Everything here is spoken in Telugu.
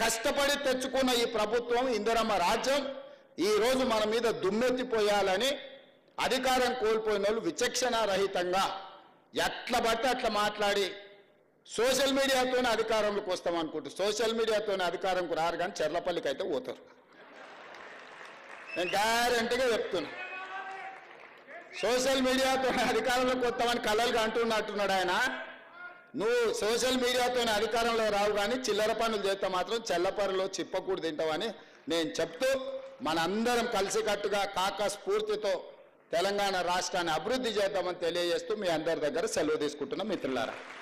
కష్టపడి తెచ్చుకున్న ఈ ప్రభుత్వం ఇందిరమ్మ రాజ్యం ఈ రోజు మన మీద దుమ్మెత్తిపోయాలని అధికారం కోల్పోయిన వాళ్ళు విచక్షణ రహితంగా ఎట్లా పడితే అట్లా మాట్లాడి సోషల్ మీడియాతోనే అధికారంలోకి వస్తాం అనుకుంటూ సోషల్ మీడియాతోనే అధికారంకు రారు కానీ చెర్లపల్లికి అయితే పోతారు నేను గ్యారంటీగా చెప్తున్నా సోషల్ మీడియాతో అధికారంలోకి వస్తామని కలలుగా అంటున్నట్టున్నాడు ఆయన నువ్వు సోషల్ మీడియాతోనే అధికారంలో రావు కానీ చిల్లర పనులు చేస్తే మాత్రం చెల్లపరులో చిప్పకూడు తింటావని నేను చెప్తూ మనందరం కలిసికట్టుగా కాక స్ఫూర్తితో తెలంగాణ రాష్ట్రాన్ని అభివృద్ధి చేద్దామని తెలియజేస్తూ మీ అందరి దగ్గర సెలవు తీసుకుంటున్న మిత్రులారా